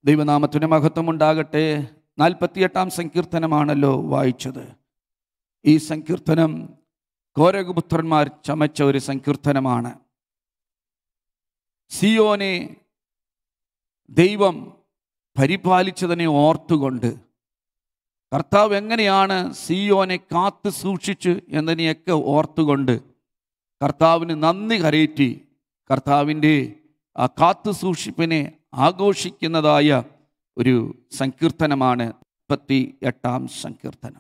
ദൈവനാമത്തിന് മഹത്വം ഉണ്ടാകട്ടെ നാൽപ്പത്തിയെട്ടാം സങ്കീർത്തനമാണല്ലോ വായിച്ചത് ഈ സങ്കീർത്തനം കോരകപുത്രന്മാർ ചമച്ച ഒരു സങ്കീർത്തനമാണ് സിയോനെ ദൈവം പരിപാലിച്ചതിനെ ഓർത്തുകൊണ്ട് കർത്താവ് എങ്ങനെയാണ് സിയോനെ കാത്തു സൂക്ഷിച്ച് എന്നതിനെയൊക്കെ ഓർത്തുകൊണ്ട് കർത്താവിന് നന്ദി കരയറ്റി കർത്താവിൻ്റെ ആ കാത്തു സൂക്ഷിപ്പിനെ ആഘോഷിക്കുന്നതായ ഒരു സങ്കീർത്തനമാണ് മുപ്പത്തി എട്ടാം സങ്കീർത്തനം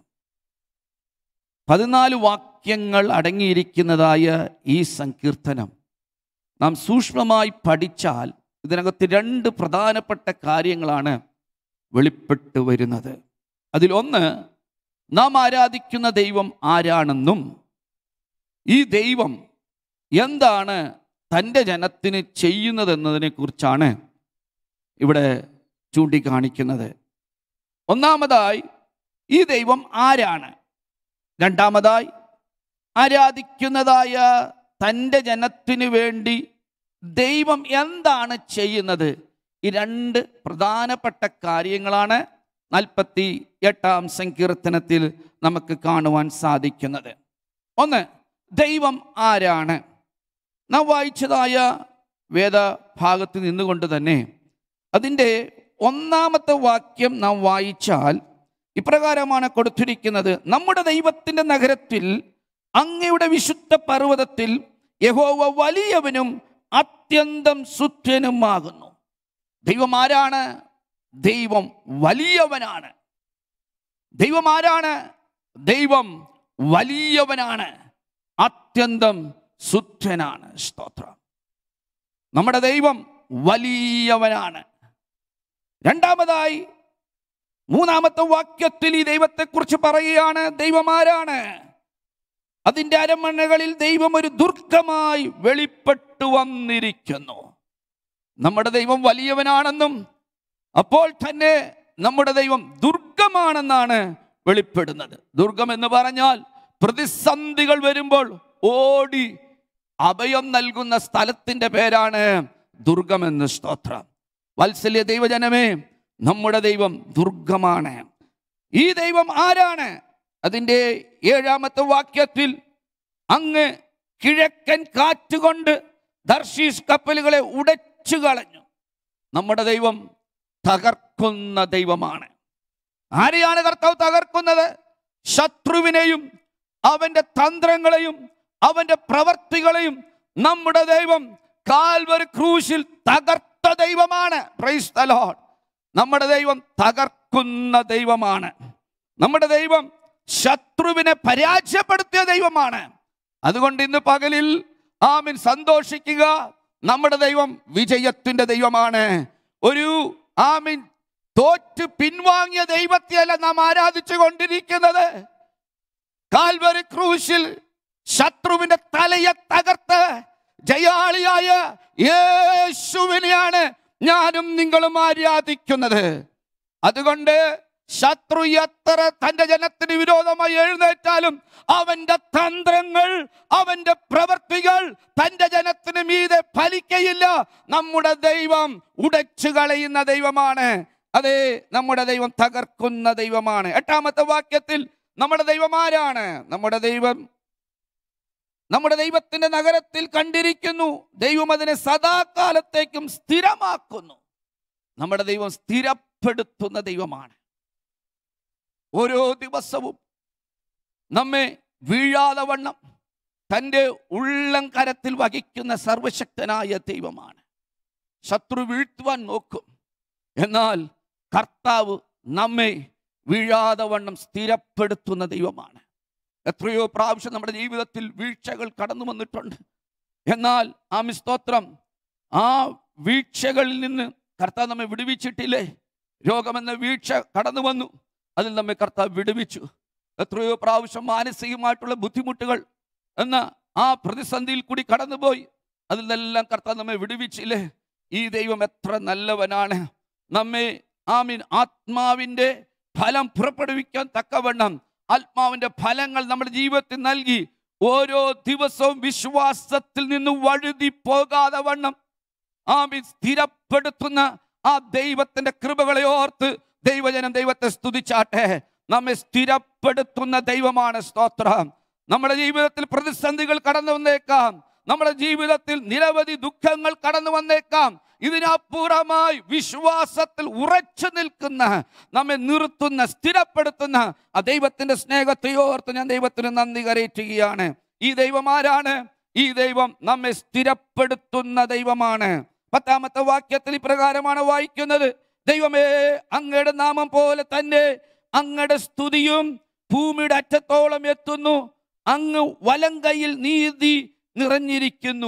പതിനാല് വാക്യങ്ങൾ അടങ്ങിയിരിക്കുന്നതായ ഈ സങ്കീർത്തനം നാം സൂക്ഷ്മമായി പഠിച്ചാൽ ഇതിനകത്ത് രണ്ട് പ്രധാനപ്പെട്ട കാര്യങ്ങളാണ് വെളിപ്പെട്ട് വരുന്നത് അതിലൊന്ന് നാം ആരാധിക്കുന്ന ദൈവം ആരാണെന്നും ഈ ദൈവം എന്താണ് തൻ്റെ ജനത്തിന് ചെയ്യുന്നതെന്നതിനെ കുറിച്ചാണ് ഇവിടെ ചൂണ്ടിക്കാണിക്കുന്നത് ഒന്നാമതായി ഈ ദൈവം ആരാണ് രണ്ടാമതായി ആരാധിക്കുന്നതായ തൻ്റെ ജനത്തിന് വേണ്ടി ദൈവം എന്താണ് ചെയ്യുന്നത് ഈ രണ്ട് പ്രധാനപ്പെട്ട കാര്യങ്ങളാണ് നാൽപ്പത്തി എട്ടാം സങ്കീർത്തനത്തിൽ നമുക്ക് കാണുവാൻ സാധിക്കുന്നത് ഒന്ന് ദൈവം ആരാണ് നാം വായിച്ചതായ വേദഭാഗത്ത് നിന്നുകൊണ്ട് തന്നെ അതിൻ്റെ ഒന്നാമത്തെ വാക്യം നാം വായിച്ചാൽ ഇപ്രകാരമാണ് കൊടുത്തിരിക്കുന്നത് നമ്മുടെ ദൈവത്തിൻ്റെ നഗരത്തിൽ അങ്ങയുടെ വിശുദ്ധ പർവ്വതത്തിൽ യഹോവ വലിയവനും അത്യന്തം സുത്യനുമാകുന്നു ദൈവം ആരാണ് ദൈവം വലിയവനാണ് ദൈവം ആരാണ് ദൈവം വലിയവനാണ് അത്യന്തം സുത്യനാണ് സ്തോത്രം നമ്മുടെ ദൈവം വലിയവനാണ് രണ്ടാമതായി മൂന്നാമത്തെ വാക്യത്തിൽ ഈ ദൈവത്തെക്കുറിച്ച് പറയുകയാണ് ദൈവം ആരാണ് അതിൻ്റെ അരമണകളിൽ ദൈവം ഒരു ദുർഗമായി വെളിപ്പെട്ടു വന്നിരിക്കുന്നു നമ്മുടെ ദൈവം വലിയവനാണെന്നും അപ്പോൾ തന്നെ നമ്മുടെ ദൈവം ദുർഗമാണെന്നാണ് വെളിപ്പെടുന്നത് ദുർഗം എന്ന് പറഞ്ഞാൽ പ്രതിസന്ധികൾ വരുമ്പോൾ ഓടി അഭയം നൽകുന്ന സ്ഥലത്തിൻ്റെ പേരാണ് ദുർഗമെന്ന് സ്തോത്രം വത്സല്യ ദൈവജനമേ നമ്മുടെ ദൈവം ദുർഗമാണ് ഈ ദൈവം ആരാണ് അതിൻ്റെ ഏഴാമത്തെ വാക്യത്തിൽ അങ്ങ് കിഴക്കൻ കാറ്റുകൊണ്ട് ദർശീസ് കപ്പലുകളെ ഉടച്ചു കളഞ്ഞു നമ്മുടെ ദൈവം തകർക്കുന്ന ദൈവമാണ് ആരെയാണ് കർത്താവ് തകർക്കുന്നത് ശത്രുവിനെയും അവന്റെ തന്ത്രങ്ങളെയും അവന്റെ പ്രവർത്തികളെയും നമ്മുടെ ദൈവം കാൽവരി ക്രൂശിൽ തകർത്ത ദൈവമാണ് പ്രൈസ് ദ ലോർഡ് നമ്മുടെ ദൈവം തകർക്കുന്ന ദൈവമാണ് നമ്മുടെ ദൈവം ശത്രുവിനെ പരാജയപ്പെടുത്തിയ ദൈവമാണ് അതുകൊണ്ട് ഇന്ന് പകലിൽ ആമിൻ സന്തോഷിക്കുക നമ്മുടെ ദൈവം വിജയത്തിന്റെ ദൈവമാണ് ഒരു ആമിൻ തോറ്റ് പിൻവാങ്ങിയ ദൈവത്തെയല്ല നാം ആരാധിച്ചു കൊണ്ടിരിക്കുന്നത് കാൽവരി ക്രൂശിൽ ശത്രുവിന്റെ തലയെ തകർത്ത് ജയാളിയായ യേശുവിനെയാണ് ഞാനും നിങ്ങളും ആരാധിക്കുന്നത് അതുകൊണ്ട് ശത്രു എത്ര തന്റെ ജനത്തിന് വിരോധമായി എഴുന്നേറ്റാലും അവന്റെ തന്ത്രങ്ങൾ അവന്റെ പ്രവർത്തികൾ തന്റെ ജനത്തിന് മീതെ ഫലിക്കയില്ല നമ്മുടെ ദൈവം ഉടച്ചു കളയുന്ന ദൈവമാണ് അതെ നമ്മുടെ ദൈവം തകർക്കുന്ന ദൈവമാണ് എട്ടാമത്തെ വാക്യത്തിൽ നമ്മുടെ ദൈവം ആരാണ് നമ്മുടെ ദൈവം നമ്മുടെ ദൈവത്തിന്റെ നഗരത്തിൽ കണ്ടിരിക്കുന്നു ദൈവം അതിനെ സദാകാലത്തേക്കും സ്ഥിരമാക്കുന്നു നമ്മുടെ ദൈവം സ്ഥിരപ്പെടുത്തുന്ന ദൈവമാണ് ഓരോ ദിവസവും നമ്മെ വീഴാതെ വണ്ണം തൻ്റെ ഉള്ളം കരത്തിൽ വഹിക്കുന്ന സർവശക്തനായ ദൈവമാണ് ശത്രു വീഴ്ത്തുവാൻ നോക്കും എന്നാൽ കർത്താവ് നമ്മെ വീഴാതെ വണ്ണം സ്ഥിരപ്പെടുത്തുന്ന ദൈവമാണ് എത്രയോ പ്രാവശ്യം നമ്മുടെ ജീവിതത്തിൽ വീഴ്ചകൾ കടന്നു വന്നിട്ടുണ്ട് എന്നാൽ ആ മിസ്തോത്രം ആ വീഴ്ചകളിൽ നിന്ന് കർത്താവ് നമ്മെ വിടുവിച്ചിട്ടില്ലേ രോഗമെന്ന വീഴ്ച കടന്നു വന്നു അതിൽ നമ്മെ കർത്താവ് വിടുവിച്ചു എത്രയോ പ്രാവശ്യം മാനസികമായിട്ടുള്ള ബുദ്ധിമുട്ടുകൾ എന്ന ആ പ്രതിസന്ധിയിൽ കൂടി കടന്നുപോയി അതിൽ നിന്നെല്ലാം കർത്താവ് നമ്മെ വിടുവിച്ചില്ലേ ഈ ദൈവം എത്ര നല്ലവനാണ് നമ്മെ ആമീൻ ആത്മാവിൻ്റെ ഫലം പുറപ്പെടുവിക്കാൻ തക്കവണ്ണം ആത്മാവിന്റെ ഫലങ്ങൾ നമ്മുടെ ജീവിതത്തിൽ നൽകി ഓരോ ദിവസവും വിശ്വാസത്തിൽ നിന്ന് വഴുതി പോകാതെ വണ്ണം ആമീൻ സ്ഥിരപ്പെടുത്തുന്ന ആ ദൈവത്തിന്റെ കൃപകളെ ഓർത്ത് ദൈവജനം ദൈവത്തെ സ്തുതിച്ചാട്ടെ നമ്മെ സ്ഥിരപ്പെടുത്തുന്ന ദൈവമാണ് സ്തോത്രം നമ്മുടെ ജീവിതത്തിൽ പ്രതിസന്ധികൾ കടന്നു വന്നേക്കാം നമ്മുടെ ജീവിതത്തിൽ നിരവധി ദുഃഖങ്ങൾ കടന്നു വന്നേക്കാം ഇതിനപ്പുറമായി വിശ്വാസത്തിൽ ഉറച്ചു നിൽക്കുന്ന നമ്മെ നിർത്തുന്ന സ്ഥിരപ്പെടുത്തുന്ന ആ ദൈവത്തിന്റെ സ്നേഹത്തെ ഓർത്ത് ഞാൻ ദൈവത്തിന് നന്ദി കരയറ്റുകയാണ് ഈ ദൈവം ആരാണ് ഈ ദൈവം നമ്മെ സ്ഥിരപ്പെടുത്തുന്ന ദൈവമാണ് പത്താമത്തെ വാക്യത്തിൽ ഇപ്രകാരമാണ് വായിക്കുന്നത് ദൈവമേ അങ്ങയുടെ നാമം പോലെ തന്നെ അങ്ങയുടെ സ്തുതിയും ഭൂമിയുടെ അറ്റത്തോളം എത്തുന്നു അങ്ങ് വലങ്കയിൽ നീതി നിറഞ്ഞിരിക്കുന്നു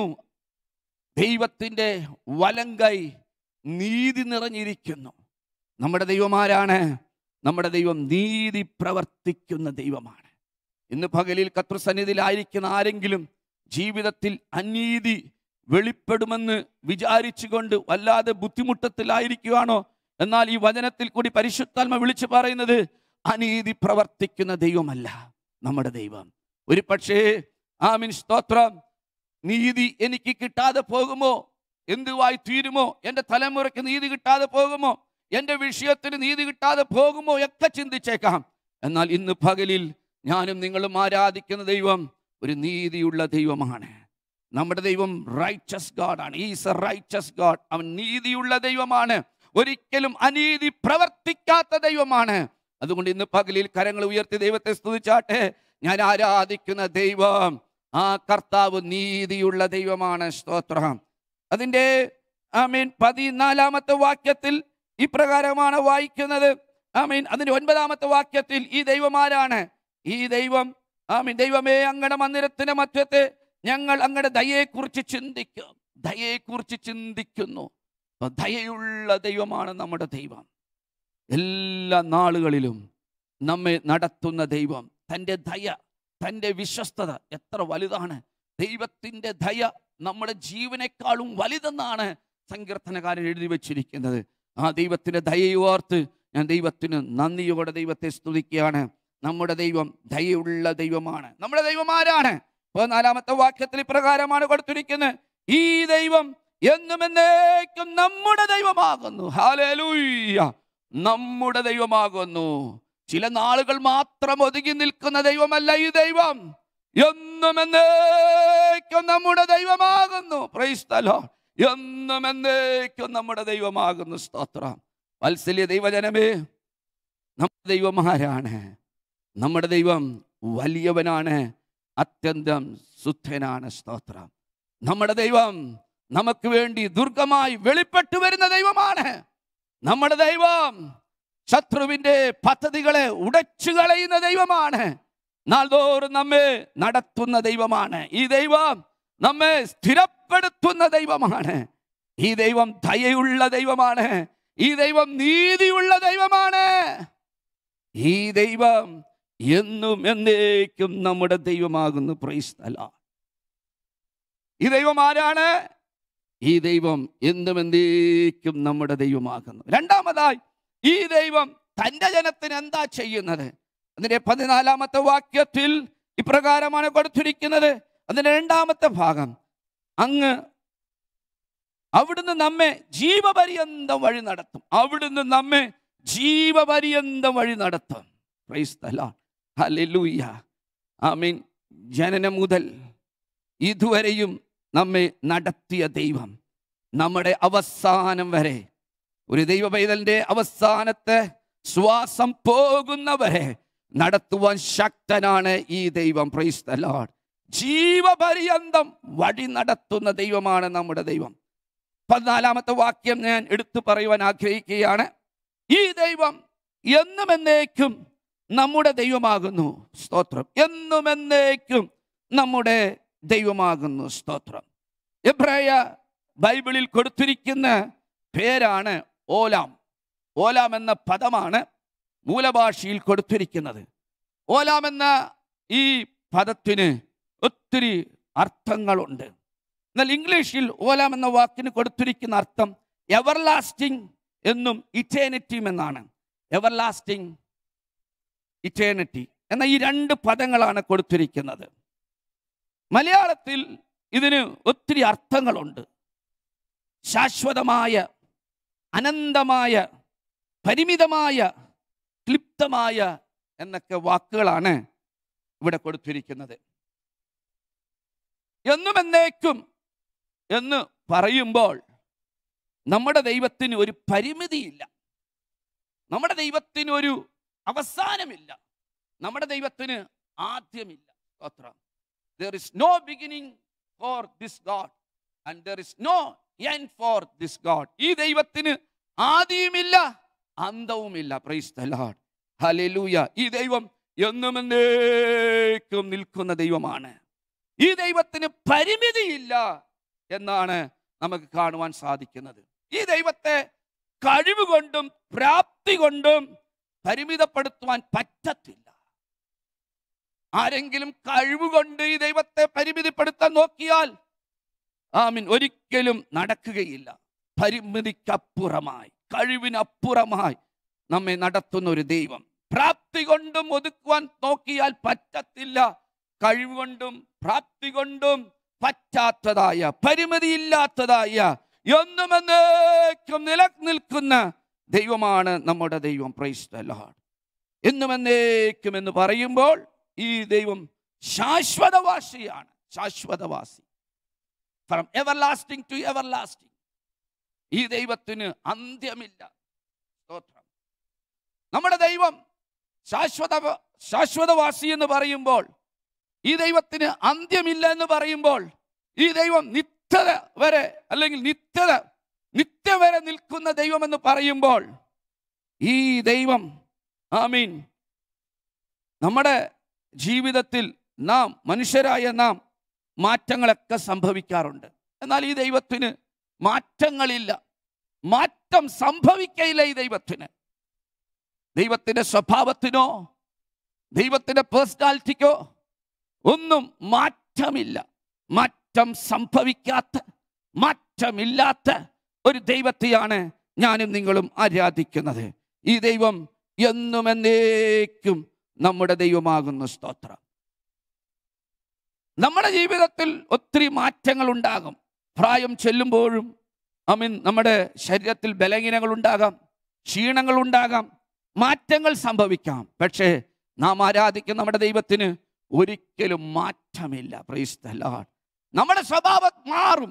ദൈവത്തിൻ്റെ വലങ്കൈ നീതി നിറഞ്ഞിരിക്കുന്നു നമ്മുടെ ദൈവമാരാണ് നമ്മുടെ ദൈവം നീതി പ്രവർത്തിക്കുന്ന ദൈവമാണ് ഇന്ന് പകലിൽ കർത്തൃസന്നിധിയിലായിരിക്കുന്ന ആരെങ്കിലും ജീവിതത്തിൽ അനീതി വെളിപ്പെടുമെന്ന് വിചാരിച്ചുകൊണ്ട് വല്ലാതെ ബുദ്ധിമുട്ടത്തിലായിരിക്കുകയാണോ എന്നാൽ ഈ വചനത്തിൽ കൂടി പരിശുദ്ധാത്മ വിളിച്ചു പറയുന്നത് അനീതി പ്രവർത്തിക്കുന്ന ദൈവമല്ല നമ്മുടെ ദൈവം ഒരു പക്ഷേ ആമിൻ സ്തോത്രം നീതി എനിക്ക് കിട്ടാതെ പോകുമോ എന്തുവായി തീരുമോ എൻ്റെ തലമുറയ്ക്ക് നീതി കിട്ടാതെ പോകുമോ എൻ്റെ വിഷയത്തിന് നീതി കിട്ടാതെ പോകുമോ ഒക്കെ ചിന്തിച്ചേക്കാം എന്നാൽ ഇന്ന് പകലിൽ ഞാനും നിങ്ങളും ആരാധിക്കുന്ന ദൈവം ഒരു നീതിയുള്ള ദൈവമാണ് നമ്മുടെ ദൈവം റൈച്ചസ് ഗാഡാണ് ഈസ് എ റൈച്ചസ് ഗാഡ് അവൻ നീതിയുള്ള ദൈവമാണ് ഒരിക്കലും അനീതി പ്രവർത്തിക്കാത്ത ദൈവമാണ് അതുകൊണ്ട് ഇന്ന് പകലിൽ കരങ്ങൾ ഉയർത്തി ദൈവത്തെ സ്തുതിച്ചാട്ടെ ഞാൻ ആരാധിക്കുന്ന ദൈവം ആ കർത്താവ് നീതിയുള്ള ദൈവമാണ് സ്തോത്രം അതിൻ്റെ ആമീൻ പതിനാലാമത്തെ വാക്യത്തിൽ ഇപ്രകാരമാണ് വായിക്കുന്നത് ആമീൻ അതിൻ്റെ ഒൻപതാമത്തെ വാക്യത്തിൽ ഈ ദൈവം ആരാണ് ഈ ദൈവം ആമീൻ ദൈവമേ അങ്ങയുടെ മന്ദിരത്തിന്റെ മധ്യത്തെ ഞങ്ങൾ അങ്ങയുടെ ദയയെക്കുറിച്ച് ചിന്തിക്കും ദയയെക്കുറിച്ച് ചിന്തിക്കുന്നു അപ്പൊ ദയയുള്ള ദൈവമാണ് നമ്മുടെ ദൈവം എല്ലാ നാളുകളിലും നമ്മെ നടത്തുന്ന ദൈവം തൻ്റെ ദയ തൻ്റെ വിശ്വസ്തത എത്ര വലുതാണ് ദൈവത്തിൻ്റെ ദയ നമ്മുടെ ജീവനേക്കാളും വലുതെന്നാണ് സങ്കീർത്തനകാരൻ എഴുതി വച്ചിരിക്കുന്നത് ആ ദൈവത്തിൻ്റെ ദയയെ ഓർത്ത് ഞാൻ ദൈവത്തിന് നന്ദിയോടെ ദൈവത്തെ സ്തുതിക്കുകയാണ് നമ്മുടെ ദൈവം ദയയുള്ള ദൈവമാണ് നമ്മുടെ ദൈവം ആരാണ് പതിനാലാമത്തെ വാക്യത്തിൽ ഇപ്രകാരമാണ് കൊടുത്തിരിക്കുന്നത് ഈ ദൈവം എന്നും എന്നേക്കും നമ്മുടെ ദൈവമാകുന്നു ഹാലേലൂയ്യ നമ്മുടെ ദൈവമാകുന്നു ചില നാളുകൾ മാത്രം ഒതുങ്ങി നിൽക്കുന്ന ദൈവമല്ല ഈ ദൈവം എന്നും എന്നേക്കും നമ്മുടെ ദൈവമാകുന്നു പ്രൈസ്തലോ എന്നും എന്നേക്കും നമ്മുടെ ദൈവമാകുന്നു സ്തോത്രം വത്സല്യ ദൈവജനമേ നമ്മുടെ ദൈവമാരാണ് നമ്മുടെ ദൈവം വലിയവനാണ് അത്യന്തം ശുദ്ധനാണ് സ്തോത്രം നമ്മുടെ ദൈവം നമുക്ക് വേണ്ടി ദുർഗമായി വെളിപ്പെട്ടു വരുന്ന ദൈവമാണ് നമ്മുടെ ദൈവം ശത്രുവിന്റെ പദ്ധതികളെ ഉടച്ചു കളയുന്ന ദൈവമാണ് നാൾതോറും നമ്മെ നടത്തുന്ന ദൈവമാണ് ഈ ദൈവം നമ്മെ സ്ഥിരപ്പെടുത്തുന്ന ദൈവമാണ് ഈ ദൈവം ദയയുള്ള ദൈവമാണ് ഈ ദൈവം നീതിയുള്ള ദൈവമാണ് ഈ ദൈവം എന്നും എന്നേക്കും നമ്മുടെ ദൈവമാകുന്നു പ്രൈസ്തല ഈ ദൈവം ആരാണ് ഈ ദൈവം എന്നും എന്നേക്കും നമ്മുടെ ദൈവമാകുന്നു രണ്ടാമതായി ഈ ദൈവം തൻ്റെ ജനത്തിന് എന്താ ചെയ്യുന്നത് അതിന്റെ പതിനാലാമത്തെ വാക്യത്തിൽ ഇപ്രകാരമാണ് കൊടുത്തിരിക്കുന്നത് അതിന്റെ രണ്ടാമത്തെ ഭാഗം അങ്ങ് അവിടുന്ന് നമ്മെ ജീവപര്യന്തം വഴി നടത്തും അവിടുന്ന് നമ്മെ ജീവപര്യന്തം വഴി നടത്തും ഹല്ലേലൂയ ആമീൻ ജനനം മുതൽ ഇതുവരെയും നമ്മെ നടത്തിയ ദൈവം നമ്മുടെ അവസാനം വരെ ഒരു ദൈവ പൈതലിന്റെ അവസാനത്തെ ശ്വാസം പോകുന്നവരെ നടത്തുവാൻ ശക്തനാണ് ഈ ദൈവം പ്രൈസ് ദ ലോർഡ് ജീവപര്യന്തം വഴി നടത്തുന്ന ദൈവമാണ് നമ്മുടെ ദൈവം പതിനാലാമത്തെ വാക്യം ഞാൻ എടുത്തു പറയുവാൻ ആഗ്രഹിക്കുകയാണ് ഈ ദൈവം എന്നും എന്നേക്കും നമ്മുടെ ദൈവമാകുന്നു സ്തോത്രം എന്നും എന്നേക്കും നമ്മുടെ ദൈവമാകുന്നു സ്തോത്രം എബ്രായ ബൈബിളിൽ കൊടുത്തിരിക്കുന്ന പേരാണ് ഓലാം ഓലാം എന്ന പദമാണ് മൂലഭാഷയിൽ കൊടുത്തിരിക്കുന്നത് ഓലാം എന്ന ഈ പദത്തിന് ഒത്തിരി അർത്ഥങ്ങളുണ്ട് എന്നാൽ ഇംഗ്ലീഷിൽ ഓലാം എന്ന വാക്കിന് കൊടുത്തിരിക്കുന്ന അർത്ഥം എവർലാസ്റ്റിംഗ് എന്നും ഇറ്റേണിറ്റിയും എന്നാണ് എവർലാസ്റ്റിംഗ് ഇറ്റേണിറ്റി എന്ന ഈ രണ്ട് പദങ്ങളാണ് കൊടുത്തിരിക്കുന്നത് മലയാളത്തിൽ ഇതിന് ഒത്തിരി അർത്ഥങ്ങളുണ്ട് ശാശ്വതമായ അനന്തമായ പരിമിതമായ ക്ലിപ്തമായ എന്നൊക്കെ വാക്കുകളാണ് ഇവിടെ കൊടുത്തിരിക്കുന്നത് എന്നും എന്നേക്കും എന്ന് പറയുമ്പോൾ നമ്മുടെ ദൈവത്തിന് ഒരു പരിമിതിയില്ല നമ്മുടെ ദൈവത്തിന് ഒരു അവസാനമില്ല നമ്മുടെ ദൈവത്തിന് ആദ്യമില്ല സ്തോത്രം there is no beginning for this god and there is no end for this god ഈ ദൈവത്തിന് ആദിയുമില്ല അന്തവുമില്ല പ്രൈസ് ദ ലോർഡ് ഹല്ലേലൂയ ഈ ദൈവം എന്നും എന്നേക്കും നിൽക്കുന്ന ദൈവമാണ് ഈ ദൈവത്തിന് പരിമിതിയില്ല എന്നാണ് നമുക്ക് കാണുവാൻ സാധിക്കുന്നത് ഈ ദൈവത്തെ കഴിവ് കൊണ്ടും പ്രാപ്തി കൊണ്ടും പരിമിതപ്പെടുത്തുവാൻ പറ്റത്തില്ല ആരെങ്കിലും കഴിവുകൊണ്ട് ഈ ദൈവത്തെ പരിമിതിപ്പെടുത്താൻ നോക്കിയാൽ ആമീൻ ഒരിക്കലും നടക്കുകയില്ല പരിമിതിക്കപ്പുറമായി കഴിവിനപ്പുറമായി നമ്മെ നടത്തുന്ന ഒരു ദൈവം പ്രാപ്തി കൊണ്ടും ഒതുക്കുവാൻ നോക്കിയാൽ പറ്റത്തില്ല കഴിവുകൊണ്ടും പ്രാപ്തി കൊണ്ടും പറ്റാത്തതായ പരിമിതിയില്ലാത്തതായ എന്നും എന്നേക്കും നിലനിൽക്കുന്ന ദൈവമാണ് നമ്മുടെ ദൈവം പ്രൈസ് ദ ലോർഡ് എന്നും എന്നേക്കും എന്ന് പറയുമ്പോൾ ഈ ദൈവം ശാശ്വതവാസിയാണ് ശാശ്വതവാസി from everlasting to everlasting ഈ ദൈവത്തിന് അന്ത്യമില്ല സ്തോത്രം നമ്മുടെ ദൈവം ശാശ്വത ശാശ്വതവാസി എന്ന് പറയുമ്പോൾ ഈ ദൈവത്തിന് അന്ത്യമില്ല എന്ന് പറയുമ്പോൾ ഈ ദൈവം നിത്യത വരെ അല്ലെങ്കിൽ നിത്യത നിത്യ വരെ നിൽക്കുന്ന ദൈവം എന്ന് പറയുമ്പോൾ ഈ ദൈവം ആമീൻ നമ്മുടെ ജീവിതത്തിൽ നാം മനുഷ്യരായ നാം മാറ്റങ്ങളൊക്കെ സംഭവിക്കാറുണ്ട് എന്നാൽ ഈ ദൈവത്തിന് മാറ്റങ്ങളില്ല മാറ്റം സംഭവിക്കയില്ല ഈ ദൈവത്തിന് ദൈവത്തിന്റെ സ്വഭാവത്തിനോ ദൈവത്തിന്റെ പേഴ്സണാലിറ്റിക്കോ ഒന്നും മാറ്റമില്ല മാറ്റം സംഭവിക്കാത്ത മാറ്റമില്ലാത്ത ഒരു ദൈവത്തെയാണ് ഞാനും നിങ്ങളും ആരാധിക്കുന്നത് ഈ ദൈവം എന്നും എന്നേക്കും നമ്മുടെ ദൈവമാകുന്നു സ്തോത്രം നമ്മുടെ ജീവിതത്തിൽ ഒത്തിരി മാറ്റങ്ങൾ ഉണ്ടാകും പ്രായം ചെല്ലുമ്പോഴും അമീൻ നമ്മുടെ ശരീരത്തിൽ ബലഹീനങ്ങൾ ഉണ്ടാകാം ക്ഷീണങ്ങൾ ഉണ്ടാകാം മാറ്റങ്ങൾ സംഭവിക്കാം പക്ഷേ നാം ആരാധിക്കുന്ന നമ്മുടെ ദൈവത്തിന് ഒരിക്കലും മാറ്റമില്ല പ്രൈസ് ദ ലോർഡ് നമ്മുടെ സ്വഭാവം മാറും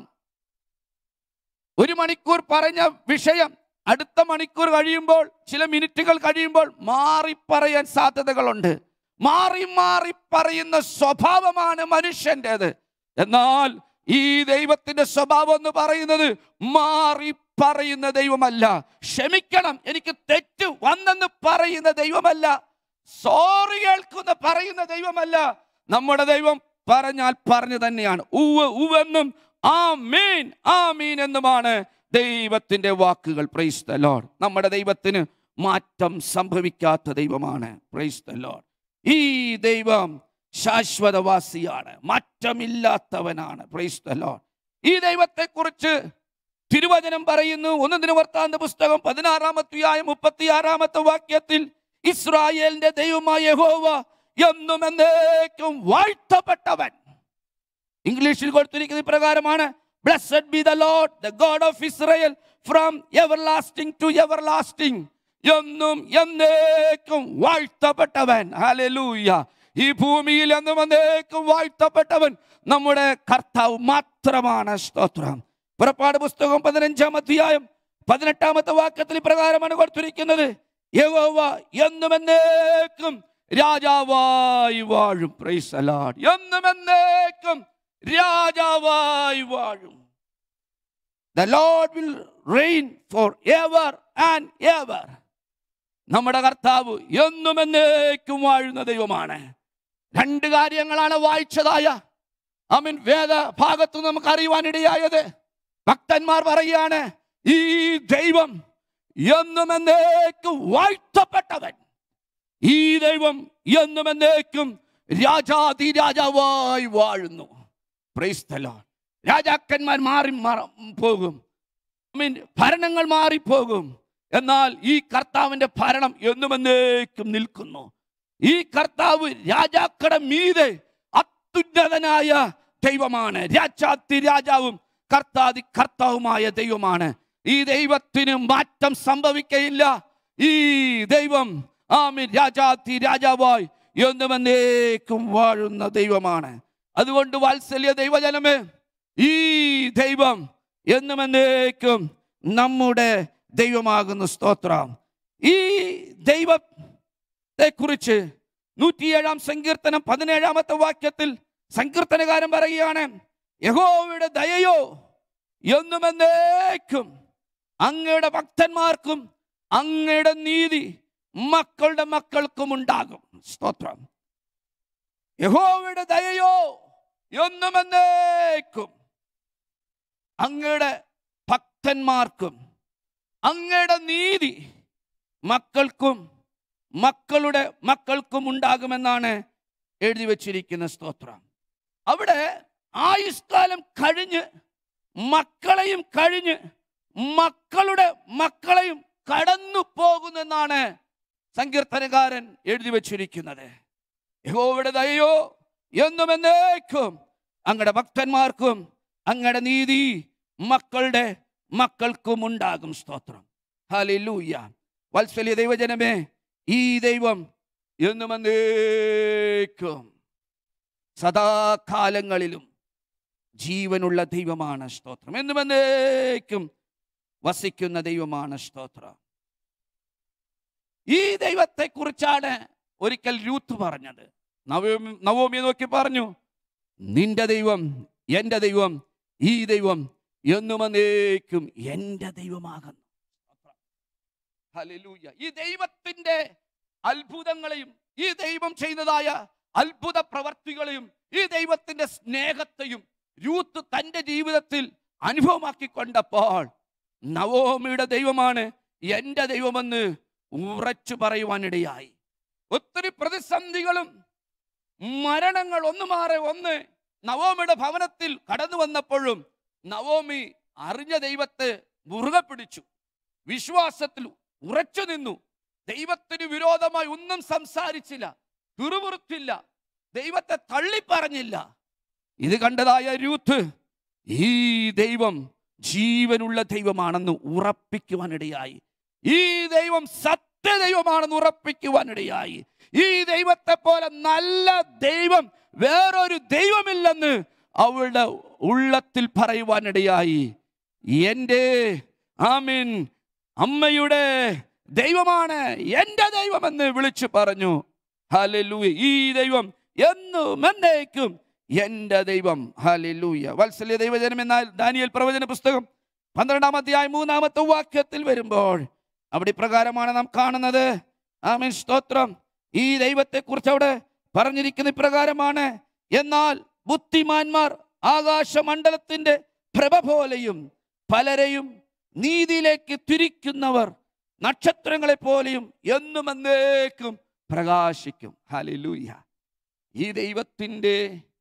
ഒരു മണിക്കൂർ പറഞ്ഞ വിഷയം അടുത്ത മണിക്കൂർ കഴിയുമ്പോൾ ചില മിനിറ്റുകൾ കഴിയുമ്പോൾ മാറി പറയാൻ സാധ്യതകളുണ്ട് മാറി മാറി പറയുന്ന സ്വഭാവമാണ് മനുഷ്യൻ്റെത് എന്നാൽ ഈ ദൈവത്തിന്റെ സ്വഭാവം എന്ന് പറയുന്നത് മാറി പറയുന്ന ദൈവമല്ല ക്ഷമിക്കണം എനിക്ക് തെറ്റ് വന്നെന്ന് പറയുന്ന ദൈവമല്ല സോറി കേൾക്കുന്ന പറയുന്ന ദൈവമല്ല നമ്മുടെ ദൈവം പറഞ്ഞാൽ പറഞ്ഞു തന്നെയാണ് ഉവ് ഉവെന്നും ആ മീൻ ആ മീൻ എന്നുമാണ് ദൈവത്തിന്റെ വാക്കുകൾ പ്രൈസ് ദ ലോഡ് നമ്മുടെ ദൈവത്തിന് മാറ്റം സംഭവിക്കാത്ത ദൈവമാണ് പ്രൈസ് ദ ലോഡ് ഈ ദൈവം ശാശ്വതവാസിയാണ് മാറ്റമില്ലാത്തവനാണ് പ്രൈസ് ദ ലോഡ് ഈ ദൈവത്തെക്കുറിച്ച് തിരുവചനം പറയുന്നു ഒന്ന് ദിനവർത്താന്ത പുസ്തകം പതിനാറാമത്തെയായ മുപ്പത്തിയാറാമത്തെ വാക്യത്തിൽ ഇസ്രായേലിന്റെ ദൈവമായ യഹോവ എന്നും എന്നേക്കും വാഴ്ത്തപ്പെട്ടവൻ ഇംഗ്ലീഷിൽ കൊടുത്തിരിക്കുന്ന ഇപ്രകാരമാണ് blessed be the lord the god of Israel from everlasting to everlasting എന്നും എന്നേക്കും വാഴ്ത്തപ്പെട്ടവൻ ഹല്ലേലൂയ ഈ ഭൂമിയിൽ എന്നും എന്നേക്കും വാഴ്ത്തപ്പെട്ടവൻ നമ്മുടെ കർത്താവ് മാത്രമാണ് സ്തോത്രം പുറപ്പാട് പുസ്തകം പതിനഞ്ചാം അധ്യായം പതിനെട്ടാമത്തെ വാക്യത്തിൽ പ്രകാരമാണ് കൊടുത്തിരിക്കുന്നത് യഹോവ എന്നും എന്നേക്കും രാജാവായി വാഴും പ്രൈസ് അലാഡ് എന്നും എന്നേക്കും രാജാവായി വാഴും the lord will reign for ever and ever നമ്മുടെ കർത്താവ് എന്നും എന്നേക്കും വാഴുന്ന ദൈവമാണ് രണ്ട് കാര്യങ്ങളാണ് വായിച്ചതായ അമീൻ വേദ ഭാഗത്ത് നമുക്ക് അറിയുവാനിടയായത് ഭക്തന്മാർ പറയാണ് ഈ ദൈവം എന്നും എന്നേക്കും വാഴ്ത്തപ്പെട്ടവൻ ഈ ദൈവം എന്നും എന്നേക്കും രാജാതി രാജാവായി വാഴുന്നു Praise the Lord. രാജാക്കന്മാർ മാറി മാറ- പോകും I mean, ഭരണങ്ങൾ മാറിപ്പോകും എന്നാൽ ഈ കർത്താവിന്റെ ഭരണം എന്നും എന്നേക്കും നിൽക്കുന്നു ഈ കർത്താവ് രാജാക്കളുടെ മീതെ അത്യുന്നതനായ ദൈവമാണ് രാജാത്തി രാജാവും കർത്താതി കർത്താവുമായ ദൈവമാണ് ഈ ദൈവത്തിന് മാറ്റം സംഭവിക്കയില്ല ഈ ദൈവം ആമീൻ രാജാതി രാജാവായി എന്നും എന്നേക്കും വാഴുന്ന ദൈവമാണ് അതുകൊണ്ട് വാത്സല്യ ദൈവജനമേ ഈ ദൈവം എന്നും എന്നേക്കും നമ്മുടെ ദൈവമാകുന്ന സ്തോത്രം ഈ ദൈവത്തെ കുറിച്ച് നൂറ്റിയേഴാം സങ്കീർത്തനം പതിനേഴാമത്തെ വാക്യത്തിൽ സങ്കീർത്തനകാരൻ പറയുകയാണ് യഹോവയുടെ ദയയോ എന്നും എന്നേക്കും അങ്ങയുടെ ഭക്തന്മാർക്കും അങ്ങയുടെ നീതി മക്കളുടെ മക്കൾക്കും ഉണ്ടാകും സ്തോത്രം യഹോവയുടെ ദയയോ എന്നും എന്നേക്കും അങ്ങയുടെ ഭക്തന്മാർക്കും അങ്ങയുടെ നീതി മക്കൾക്കും മക്കളുടെ മക്കൾക്കും ഉണ്ടാകുമെന്നാണ് എഴുതി വച്ചിരിക്കുന്ന സ്തോത്രം അവിടെ ആയുഷ്കാലം കഴിഞ്ഞ് മക്കളെയും കഴിഞ്ഞ് മക്കളുടെ മക്കളെയും കടന്നു പോകുന്നെന്നാണ് സങ്കീർത്തനകാരൻ എഴുതി വച്ചിരിക്കുന്നത് യഹോവയുടെ ദയോ എന്നും എന്നേക്കും അങ്ങയുടെ ഭക്തന്മാർക്കും അങ്ങയുടെ നീതി മക്കളുടെ മക്കൾക്കും ഉണ്ടാകും സ്തോത്രം ഹല്ലേലൂയ വത്സല്യ ദൈവജനമേ ഈ ദൈവം എന്നും എന്നേക്കും സദാകാലങ്ങളിലും ജീവനുള്ള ദൈവമാണ് സ്തോത്രം എന്നും എന്നേക്കും വസിക്കുന്ന ദൈവമാണ് സ്തോത്രം ഈ ദൈവത്തെ കുറിച്ചാണ് ഒരിക്കൽ രൂത്ത് പറഞ്ഞത് നവോമി നവോമിയെ നോക്കി പറഞ്ഞു നിന്റെ ദൈവം എൻ്റെ ദൈവം ഈ ദൈവം എന്നും എന്നേക്കും എൻ്റെ ദൈവമാകുന്നു ഹല്ലേലൂയ ഈ ദൈവത്തിന്റെ അത്ഭുതങ്ങളെയും ഈ ദൈവം ചെയ്തതായ അത്ഭുത പ്രവർത്തികളെയും ഈ ദൈവത്തിന്റെ സ്നേഹത്തെയും രൂത്ത് തന്റെ ജീവിതത്തിൽ അനുഭവമാക്കിക്കൊണ്ടപ്പോൾ നവോമിയുടെ ദൈവമാണ് എൻ്റെ ദൈവമെന്ന് ഉറച്ചു പറയുവാനിടയായി ഒത്തിരി പ്രതിസന്ധികളും മരണങ്ങൾ ഒന്ന് മാറെ ഒന്ന് നവോമിയുടെ ഭവനത്തിൽ കടന്നു വന്നപ്പോഴും നവോമി അറിഞ്ഞ ദൈവത്തെ മുറുകെ പിടിച്ചു വിശ്വാസത്തിൽ ഉറച്ചു നിന്നു ദൈവത്തിന് വിരോധമായി ഒന്നും സംസാരിച്ചില്ല തുറുപുറുത്തില്ല ദൈവത്തെ തള്ളിപ്പറഞ്ഞില്ല ഇത് കണ്ടതായ രൂത്ത് ഈ ദൈവം ജീവനുള്ള ദൈവമാണെന്ന് ഉറപ്പിക്കുവാനിടയായി ഈ ദൈവം സത്യ ദൈവമാണെന്ന് ഉറപ്പിക്കുവാനിടയായി ഈ ദൈവത്തെ പോലെ നല്ല ദൈവം വേറൊരു ദൈവമില്ലെന്ന് അവളുടെ ഉള്ളത്തിൽ പറയുവാനിടയായി എൻ്റെ ആമീൻ അമ്മയുടെ ദൈവമാണ് എൻ്റെ ദൈവമെന്ന് വിളിച്ചു പറഞ്ഞു ഹല്ലേലൂയ ഈ ദൈവം എന്നും എന്നേക്കും എൻ്റെ ദൈവം ഹല്ലേലൂയ വത്സല്യ ദൈവജനം എന്നാൽ ദാനിയൽ പ്രവചന പുസ്തകം പന്ത്രണ്ടാം അധ്യായം മൂന്നാമത്തെ വാക്യത്തിൽ വരുമ്പോൾ അവിടെ ഇപ്രകാരമാണ് നാം കാണുന്നത് ആമീൻ സ്തോത്രം ഈ ദൈവത്തെക്കുറിച്ച് അവിടെ പറഞ്ഞിരിക്കുന്ന ഇപ്രകാരമാണ് എന്നാൽ ബുദ്ധിമാന്മാർ ആകാശമണ്ഡലത്തിന്റെ പ്രഭ പോലെയും പലരെയും നീതിയിലേക്ക് തിരിക്കുന്നവർ നക്ഷത്രങ്ങളെ പോലെയും എന്നും എന്നേക്കും പ്രകാശിക്കും ഹല്ലേലൂയ ഈ ദൈവത്തിൻ്റെ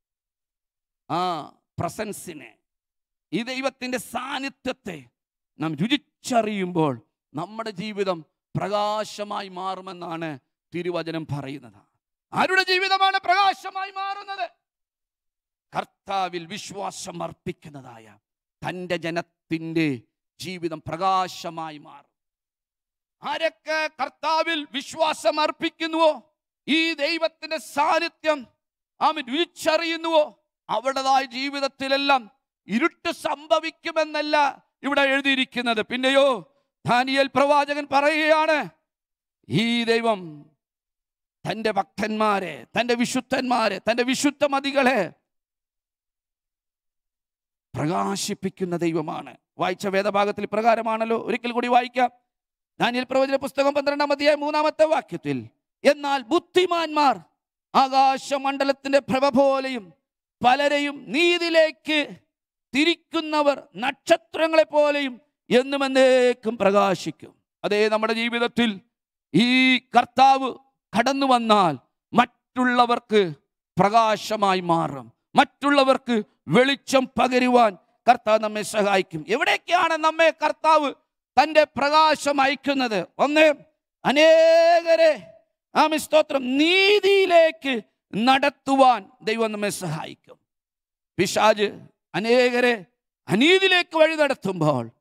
ആ പ്രസൻസിനെ ഈ ദൈവത്തിൻ്റെ സാന്നിധ്യത്തെ നാം രുചിച്ചറിയുമ്പോൾ നമ്മുടെ ജീവിതം പ്രകാശമായി മാറുമെന്നാണ് തിരുവചനം പറയുന്നത് ആരുടെ ജീവിതമാണ് പ്രകാശമായി മാറുന്നത് കർത്താവിൽ വിശ്വാസം അർപ്പിക്കുന്നതായ തൻ്റെ ജനത്തിൻ്റെ ജീവിതം പ്രകാശമായി മാറും ആരൊക്കെ കർത്താവിൽ വിശ്വാസം അർപ്പിക്കുന്നുവോ ഈ ദൈവത്തിന്റെ സാന്നിധ്യം ആമൻ രുചിച്ചറിയുന്നുവോ അവരുടേതായ ജീവിതത്തിലെല്ലാം ഇരുട്ട് സംഭവിക്കുമെന്നല്ല ഇവിടെ എഴുതിയിരിക്കുന്നത് പിന്നെയോ ദാനിയേൽ പ്രവാചകൻ പറയുകയാണ് ഈ ദൈവം തൻ്റെ ഭക്തന്മാരെ തൻ്റെ വിശുദ്ധന്മാരെ തൻ്റെ വിശുദ്ധ മതികളെ പ്രകാശിപ്പിക്കുന്ന ദൈവമാണ് വായിച്ച വേദഭാഗത്തിൽ പ്രകാരമാണല്ലോ ഒരിക്കൽ കൂടി വായിക്കാം ദാനിയൽ പ്രവചന പുസ്തകം പന്ത്രണ്ടാം അധ്യായം മൂന്നാമത്തെ വാക്യത്തിൽ എന്നാൽ ബുദ്ധിമാന്മാർ ആകാശമണ്ഡലത്തിന്റെ പ്രഭ പോലെയും പലരെയും നീതിയിലേക്ക് തിരിക്കുന്നവർ നക്ഷത്രങ്ങളെ പോലെയും എന്നും എന്നേക്കും പ്രകാശിക്കും അതേ നമ്മുടെ ജീവിതത്തിൽ ഈ കർത്താവ് കടന്നു വന്നാൽ മറ്റുള്ളവർക്ക് പ്രകാശമായി മാറും മറ്റുള്ളവർക്ക് വെളിച്ചം പകരുവാൻ കർത്താവ് നമ്മെ സഹായിക്കും എവിടേക്കാണ് നമ്മെ കർത്താവ് തൻ്റെ പ്രകാശം അയക്കുന്നത് ഒന്ന് അനേകരെ ആമി സ്തോത്രം നീതിയിലേക്ക് നടത്തുവാൻ ദൈവം നമ്മെ സഹായിക്കും പിശാജ് അനേകരെ അനീതിയിലേക്ക് വഴി നടത്തുമ്പോൾ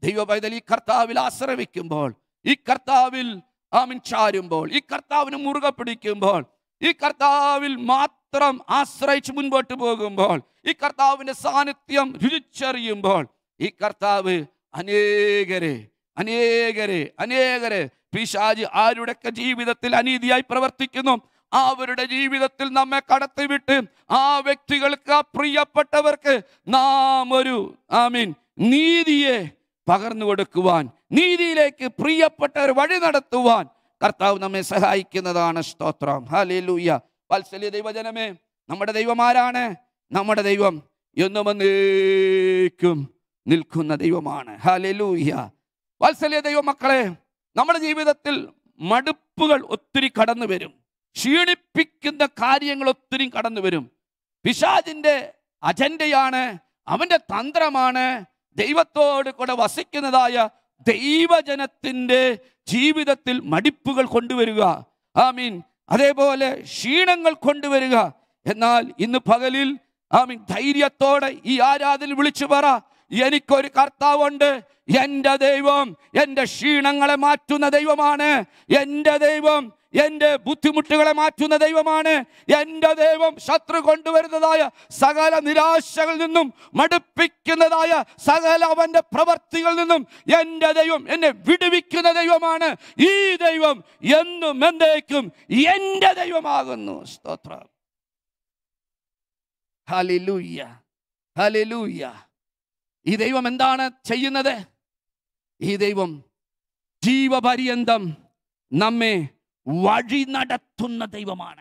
ദൈവ പൈതൽ ഈ കർത്താവിൽ ആശ്രയിക്കുമ്പോൾ ഈ കർത്താവിൽ ആമിൻ ചാരുമ്പോൾ ഈ കർത്താവിന് മുറുകെ പിടിക്കുമ്പോൾ ഈ കർത്താവിൽ മാത്രം ആശ്രയിച്ച് മുൻപോട്ട് പോകുമ്പോൾ ഈ കർത്താവിന്റെ സാന്നിധ്യം രുചിച്ചറിയുമ്പോൾ ഈ കർത്താവ് അനേകരെ അനേകരെ അനേകരെ പിശാജ് ആരുടെയൊക്കെ ജീവിതത്തിൽ അനീതിയായി പ്രവർത്തിക്കുന്നു അവരുടെ ജീവിതത്തിൽ നമ്മെ കടത്തിവിട്ട് ആ വ്യക്തികൾക്ക് ആ പ്രിയപ്പെട്ടവർക്ക് നാം ഒരു ആമീൻ നീതിയെ പകർന്നു കൊടുക്കുവാൻ നീതിയിലേക്ക് പ്രിയപ്പെട്ടവർ വഴി നടത്തുവാൻ കർത്താവ് നമ്മെ സഹായിക്കുന്നതാണ് സ്തോത്രം ഹല്ലേലൂയ വാത്സല്യ ദൈവജനമേ നമ്മുടെ ദൈവം ആരാണ് നമ്മുടെ ദൈവം എന്നും എന്നേക്കും നിൽക്കുന്ന ദൈവമാണ് ഹല്ലേലൂയ വാത്സല്യ ദൈവമക്കളെ നമ്മുടെ ജീവിതത്തിൽ മടുപ്പുകൾ ഒത്തിരി കടന്നു വരും ക്ഷീണിപ്പിക്കുന്ന കാര്യങ്ങൾ ഒത്തിരി കടന്നു വരും പിശാജിന്റെ അജണ്ടയാണ് അവന്റെ തന്ത്രമാണ് ദൈവത്തോട് കൂടെ വസിക്കുന്നതായ ദൈവജനത്തിന്റെ ജീവിതത്തിൽ മടിപ്പുകൾ കൊണ്ടുവരിക ആമീൻ അതേപോലെ ക്ഷീണങ്ങൾ കൊണ്ടുവരിക എന്നാൽ ഇന്ന് പകലിൽ ആമീൻ ധൈര്യത്തോടെ ഈ ആരാധന വിളിച്ചു പറ എനിക്കൊരു കർത്താവുണ്ട് എൻ്റെ ദൈവം എൻ്റെ ക്ഷീണങ്ങളെ മാറ്റുന്ന ദൈവമാണ് എൻ്റെ ദൈവം എൻ്റെ ബുദ്ധിമുട്ടുകളെ മാറ്റുന്ന ദൈവമാണ് എൻ്റെ ദൈവം ശത്രു കൊണ്ടുവരുന്നതായ സകല നിരാശകളിൽ നിന്നും മടുപ്പിക്കുന്നതായ സകല അവൻ്റെ പ്രവർത്തികളിൽ നിന്നും എൻ്റെ ദൈവം എന്നെ വിടുവിക്കുന്ന ദൈവമാണ് ഈ ദൈവം എന്നും എന്നേക്കും എൻ്റെ ദൈവമാകുന്നു സ്തോത്രം ഹല്ലേലൂയ ഹല്ലേലൂയ ഈ ദൈവം എന്താണ് ചെയ്യുന്നത് ഈ ദൈവം ജീവപര്യന്തം നമ്മെ വഴി നടത്തുന്ന ദൈവമാണ്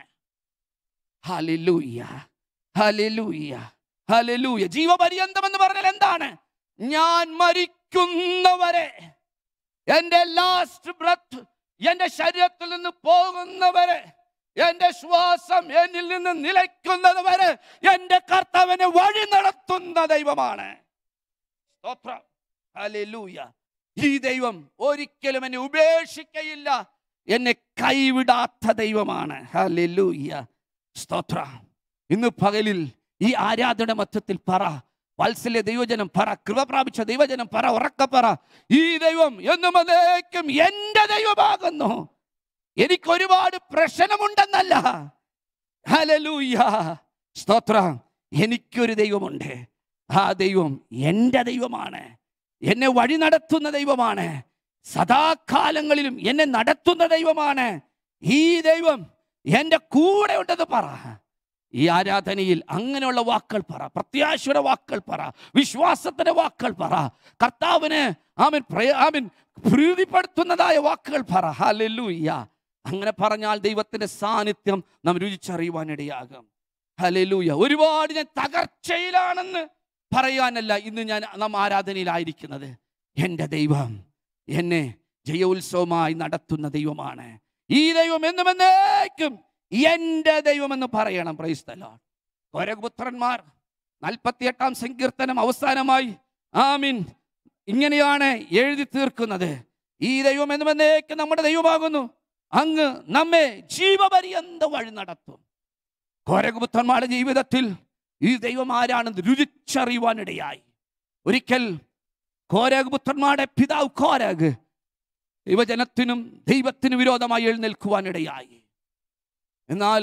ഹല്ലേലൂയ ഹല്ലേലൂയ ഹല്ലേലൂയ ജീവപര്യന്തം എന്ന് പറഞ്ഞാൽ എന്താണ് ഞാൻ മരിക്കുന്നവരെ എൻ്റെ ലാസ്റ്റ് ബ്രത്ത് എൻ്റെ ശരീരത്തിൽ നിന്ന് പോകുന്നവരെ എൻ്റെ ശ്വാസം എന്നിൽ നിന്ന് നിലയ്ക്കുന്നത് വരെ എൻ്റെ കർത്താവിനെ വഴി നടത്തുന്ന ദൈവമാണ് സ്തോത്രം ഹല്ലേലൂയ ഈ ദൈവം ഒരിക്കലും എന്നെ ഉപേക്ഷിക്കയില്ല എന്നെ കൈവിടാത്ത ദൈവമാണ് ഹല്ലേലൂയ സ്തോത്ര ഇന്ന് പകലിൽ ഈ ആരാധന മധ്യത്തിൽ പറ വാത്സല്യ ദൈവജനം പറ കൃപ പ്രാപിച്ച ദൈവജനം പറ ഉറക്ക പറ ഈ ദൈവം എന്നും അതേക്കും എൻ്റെ ദൈവമാകുന്നു എനിക്ക് ഒരുപാട് പ്രശ്നമുണ്ടെന്നല്ല ഹല്ലേലൂയ സ്തോത്ര എനിക്കൊരു ദൈവമുണ്ട് ആ ദൈവം എൻ്റെ ദൈവമാണ് എന്നെ വഴി നടത്തുന്ന ദൈവമാണ് സദാകാലങ്ങളിലും എന്നെ നടത്തുന്ന ദൈവമാണ് ഈ ദൈവം എൻ്റെ കൂടെ ഉണ്ടെന്ന് പറ ഈ ആരാധനയിൽ അങ്ങനെയുള്ള വാക്കുകൾ പറ പ്രത്യാശയുടെ വാക്കുകൾ പറ വിശ്വാസത്തിന്റെ വാക്കുകൾ പറ കർത്താവിന് ആമൻ ആമൻ പ്രീതിപ്പെടുത്തുന്നതായ വാക്കുകൾ പറ ഹല്ലേലൂയ അങ്ങനെ പറഞ്ഞാൽ ദൈവത്തിന്റെ സാന്നിധ്യം നാം രുചിച്ചറിയുവാനിടയാകും ഹല്ലേലൂയ ഒരുപാട് ഞാൻ തകർച്ചയിലാണെന്ന് പറയാനല്ല ഇന്ന് ഞാൻ നാം ആരാധനയിലായിരിക്കുന്നത് എൻ്റെ ദൈവം എന്നെ ജയോത്സവമായി നടത്തുന്ന ദൈവമാണ് ഈ ദൈവം എന്നും എന്നേക്കും എൻ്റെ ദൈവമെന്ന് പറയണം പ്രൈസ്തലോ കോരപുത്രന്മാർ നാൽപ്പത്തിയെട്ടാം സങ്കീർത്തനം അവസാനമായി ആമിൻ ഇങ്ങനെയാണ് എഴുതി തീർക്കുന്നത് ഈ ദൈവം എന്നും എന്നേക്കും നമ്മുടെ ദൈവമാകുന്നു അങ്ങ് നമ്മെ ജീവപര്യന്ത വഴി നടത്തും കോരകുപുത്രന്മാരുടെ ജീവിതത്തിൽ ഈ ദൈവം ആരാണെന്ന് രുചിച്ചറിയുവാനിടയായി ഒരിക്കൽ കോരകുപുത്രന്മാരുടെ പിതാവ് കോരഗ് ദൈവജനത്തിനും ദൈവത്തിനും വിരോധമായി എഴുന്നേൽക്കുവാനിടയായി എന്നാൽ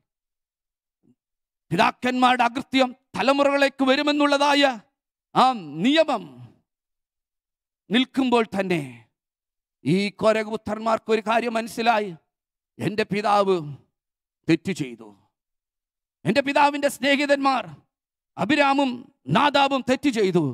പിതാക്കന്മാരുടെ അകൃത്യം തലമുറകളിലേക്ക് വരുമെന്നുള്ളതായ ആ നിയമം നിൽക്കുമ്പോൾ തന്നെ ഈ കോരകുപുത്രന്മാർക്ക് ഒരു കാര്യം മനസ്സിലായി എൻ്റെ പിതാവ് തെറ്റ് ചെയ്തു എൻ്റെ പിതാവിൻ്റെ സ്നേഹിതന്മാർ അഭിരാമും നാദാബും തെറ്റ് ചെയ്തു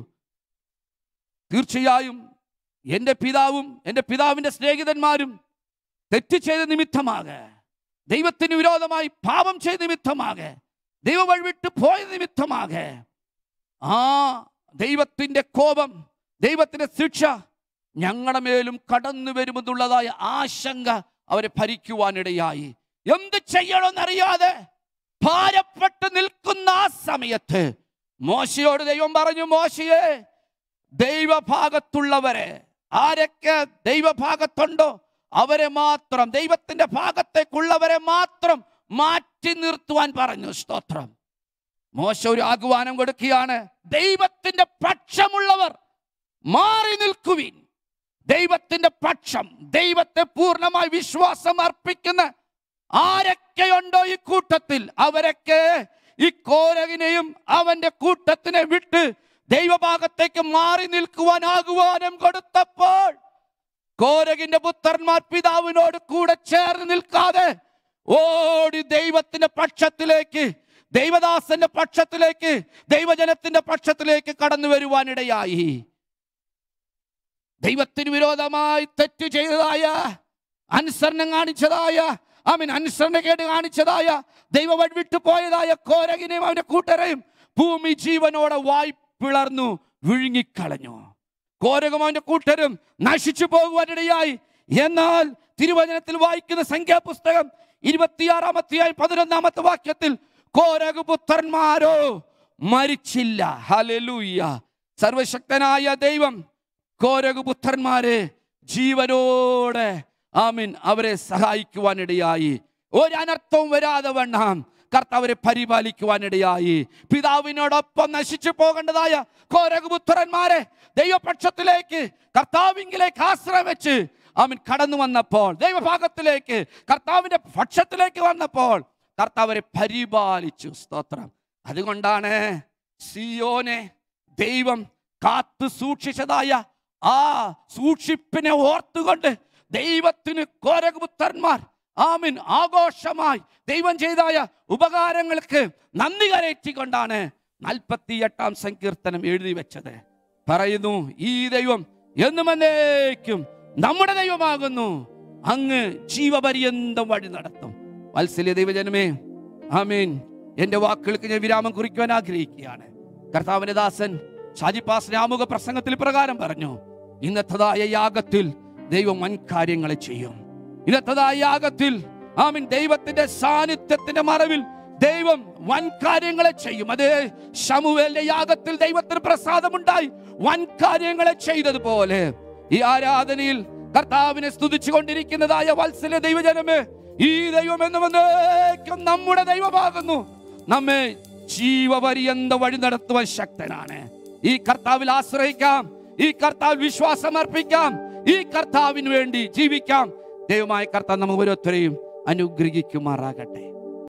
തീർച്ചയായും എൻ്റെ പിതാവും എൻ്റെ പിതാവിൻ്റെ സ്നേഹിതന്മാരും തെറ്റ് ചെയ്ത നിമിത്തമാകെ ദൈവത്തിന് വിരോധമായി പാപം ചെയ്ത നിമിത്തമാകെ ദൈവം വഴിവിട്ട് പോയ നിമിത്തമാകെ ആ ദൈവത്തിൻ്റെ കോപം ദൈവത്തിൻ്റെ ശിക്ഷ ഞങ്ങളുടെ മേലും കടന്നു വരുമെന്നുള്ളതായ ആശങ്ക അവരെ ഭരിക്കുവാനിടയായി എന്ത് ചെയ്യണമെന്നറിയാതെ ഭാരപ്പെട്ട് നിൽക്കുന്ന ആ സമയത്ത് മോശയോട് ദൈവം പറഞ്ഞു മോശയെ ദൈവഭാഗത്തുള്ളവരെ ആരൊക്കെ ദൈവഭാഗത്തുണ്ടോ അവരെ മാത്രം ദൈവത്തിന്റെ ഭാഗത്തേക്കുള്ളവരെ മാത്രം മാറ്റി നിർത്തുവാൻ പറഞ്ഞു സ്തോത്രം മോശ ഒരു ആഹ്വാനം കൊടുക്കുകയാണ് ദൈവത്തിന്റെ പക്ഷമുള്ളവർ മാറി നിൽക്കുവിൻ ദൈവത്തിന്റെ പക്ഷം ദൈവത്തെ പൂർണ്ണമായി വിശ്വാസം അർപ്പിക്കുന്ന ആരൊക്കെയുണ്ടോ ഈ കൂട്ടത്തിൽ അവരൊക്കെ ഈ കോരകിനെയും അവന്റെ കൂട്ടത്തിനെ വിട്ട് ദൈവഭാഗത്തേക്ക് മാറി നിൽക്കുവാൻ ആകുവാനും കൊടുത്തപ്പോൾ കോരകിന്റെ പുത്രന്മാർ പിതാവിനോട് കൂടെ ചേർന്ന് നിൽക്കാതെ ഓടി ദൈവത്തിന്റെ പക്ഷത്തിലേക്ക് ദൈവദാസന്റെ പക്ഷത്തിലേക്ക് ദൈവജനത്തിന്റെ പക്ഷത്തിലേക്ക് കടന്നു വരുവാനിടയായി ദൈവത്തിന് വിരോധമായി തെറ്റ് ചെയ്തതായ അനുസരണം കാണിച്ചതായ ആമീൻ അനുസരണക്കേട് കാണിച്ചതായ ദൈവം വിട്ടു പോയതായ കോരകിനെയും അവന്റെ കൂട്ടരെയും ഭൂമി ജീവനോടെ വായ് പിളർന്നു വിഴുങ്ങിക്കളഞ്ഞു കോരകം അവന്റെ കൂട്ടരും നശിച്ചു പോകുവാനിടയായി എന്നാൽ തിരുവചനത്തിൽ വായിക്കുന്ന സംഖ്യാപുസ്തകം ഇരുപത്തിയാറാമത്തെയായി പതിനൊന്നാമത്തെ വാക്യത്തിൽ കോരകപുത്രന്മാരോ മരിച്ചില്ല ഹലലൂയ്യ സർവശക്തനായ ദൈവം കോരകപുത്രന്മാരെ ജീവനോടെ ആമീൻ അവരെ സഹായിക്കുവാനിടയായി ഒരനർത്ഥവും വരാതെ വണ്ണം കർത്താവരെ പരിപാലിക്കുവാനിടയായി പിതാവിനോടൊപ്പം നശിച്ചു പോകേണ്ടതായ കോരകപുത്രന്മാരെ ദൈവപക്ഷത്തിലേക്ക് കർത്താവിങ്കിലേക്ക് ആശ്രയം വെച്ച് അവൻ കടന്നു വന്നപ്പോൾ ദൈവഭാഗത്തിലേക്ക് കർത്താവിന്റെ പക്ഷത്തിലേക്ക് വന്നപ്പോൾ കർത്താവരെ പരിപാലിച്ചു സ്തോത്രം അതുകൊണ്ടാണ് സിയോനെ ദൈവം കാത്തു സൂക്ഷിച്ചതായ ആ സൂക്ഷിപ്പിനെ ഓർത്തുകൊണ്ട് ദൈവത്തിന് കോരകപുത്രന്മാർ ആമിൻ ആഘോഷമായി ദൈവം ചെയ്തായ ഉപകാരങ്ങൾക്ക് നന്ദി കരയറ്റിക്കൊണ്ടാണ് നാൽപ്പത്തി എട്ടാം സങ്കീർത്തനം എഴുതി വെച്ചത് പറയുന്നു ഈ ദൈവം എന്നും എന്നേക്കും നമ്മുടെ ദൈവമാകുന്നു അങ്ങ് ജീവപര്യന്തം വഴി നടത്തും വത്സല്യ ദൈവജനമേ ആമീൻ എന്റെ വാക്കുകൾക്ക് ഞാൻ വിരാമം കുറിക്കുവാൻ ആഗ്രഹിക്കുകയാണ് കർത്താവിന്റെ ദാസൻ ഷാജിപ്പാസിന്റെ ആമുഖ പ്രസംഗത്തിൽ പ്രകാരം പറഞ്ഞു ഇന്നത്തതായ യാഗത്തിൽ ദൈവം വൻ കാര്യങ്ങളെ ചെയ്യും ഇന്നത്തതായ യാഗത്തിൽ ആമീൻ ദൈവത്തിന്റെ സാന്നിധ്യത്തിന്റെ മറവിൽ ദൈവം വൻ കാര്യങ്ങളെ ചെയ്യും അത് ശമുവേലിന്റെ യാഗത്തിൽ ദൈവത്തിന് പ്രസാദമുണ്ടായി വൻ കാര്യങ്ങളെ ചെയ്തതുപോലെ ഈ ആരാധനയിൽ കർത്താവിനെ സ്തുതിച്ചു കൊണ്ടിരിക്കുന്നതായ വത്സല ദൈവജനമേ ഈ ദൈവം എന്ന് വന്നേക്കും നമ്മുടെ ദൈവമാകുന്നു നമ്മെ ജീവപര്യന്ത വഴി നടത്തുവാൻ ശക്തനാണ് ഈ കർത്താവിൽ ആശ്രയിക്കാം ഈ കർത്താവിൽ വിശ്വാസം അർപ്പിക്കാം ഈ കർത്താവിന് വേണ്ടി ജീവിക്കാം ദൈവമായ കർത്താവ് നമുക്ക് ഓരോരുത്തരെയും അനുഗ്രഹിക്കുമാറാകട്ടെ